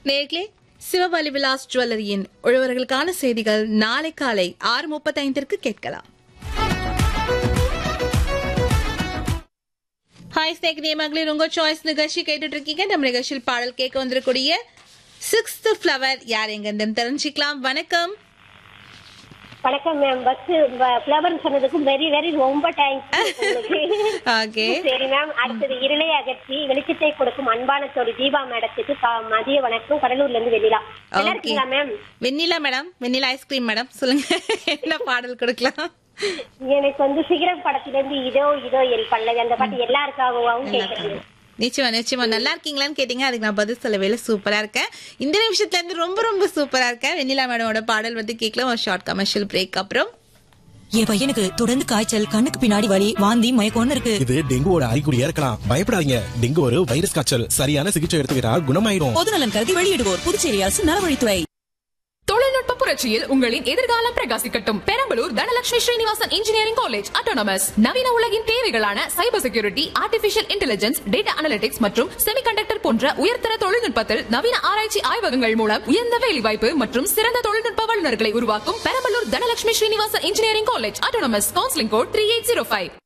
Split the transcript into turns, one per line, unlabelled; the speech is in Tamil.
நேர்களே சிவபலி விலாஸ் ஜுவல்லரியின் உழவர்களுக்கான செய்திகள் நாளை காலை ஆறு முப்பத்தைந்திற்கு கேட்கலாம் ஹாய் ஸ்நேகிதே மகளிர் உங்க சாய்ஸ் நிகழ்ச்சி கேட்டுட்டு இருக்கீங்க நம்ம நிகழ்ச்சியில் பாடல் கேட்க வந்திருக்கூடிய சிக்ஸ்த் ஃபிளவர் யார் எங்க தெரிஞ்சுக்கலாம் வணக்கம்
வணக்கம் மேம் பஸ் ஃபிளவர் சொன்னதுக்கு வெரி வெரி ரொம்ப தேங்க்ஸ்
ஓகே
சரி மேம் அடுத்தது இருளை அகற்றி வெளிச்சத்தை கொடுக்கும் அன்பான தோழி தீபா மேடத்துக்கு கா- மதிய வணக்கம் கடலூர்ல இருந்து வெளியிலா நல்லா
ஓகே
இருக்கீங்களா ma'am
Vennila madam Vennila ice cream madam சொல்லுங்க என்ன பாடல் கொடுக்கலாம்
எனக்கு வந்து சிகரம் படத்துல இருந்து இதோ இதோ என் பல்லவி அந்த பாட்டு எல்லாருக்காகவும் கேட்கறேன்
நிச்சயமா நிச்சயமா நல்லா இருக்கீங்களான்னு கேட்டீங்க அதுக்கு நான் பதில் சொல்லவே இல்லை சூப்பரா இருக்கேன் இந்த நிமிஷத்துல இருந்து ரொம்ப ரொம்ப சூப்பரா இருக்கேன் வெண்ணிலா மேடமோட பாடல் வந்து கேட்கலாம் ஒரு ஷார்ட் கமர்ஷியல் பிரேக் அப்புறம்
என் பையனுக்கு தொடர்ந்து காய்ச்சல் கண்ணுக்கு பின்னாடி வலி வாந்தி மயக்கம்னு இருக்கு
இது டெங்குவோட அறிகுறியா இருக்கலாம் பயப்படாதீங்க டெங்கு ஒரு வைரஸ் காய்ச்சல் சரியான சிகிச்சை எடுத்துக்கிட்டா குணமாயிரும்
பொதுநலன் கருதி வெளியிடுவோர் புதுச்சேரி அரசு நலவழித்துறை
தொழில்நுட்ப புரட்சியில் உங்களின் எதிர்காலம் பிரகாசிக்கட்டும் Perambalur Dhanalakshmi Srinivasan engineering college autonomous நவீன உலகின் தேவைகளான cyber security artificial intelligence data analytics மற்றும் செமிகண்டக்டர் போன்ற உயர்தர தொழில்நுட்பத்தில் நவீன ஆராய்ச்சி ஆய்வகங்கள் மூலம் உயர்ந்த வேலைவாய்ப்பு மற்றும் சிறந்த தொழில்நுட்ப வல்லுநர்களை உருவாக்கும் Perambalur Dhanalakshmi Srinivasan engineering college autonomous counselling code three eight zero five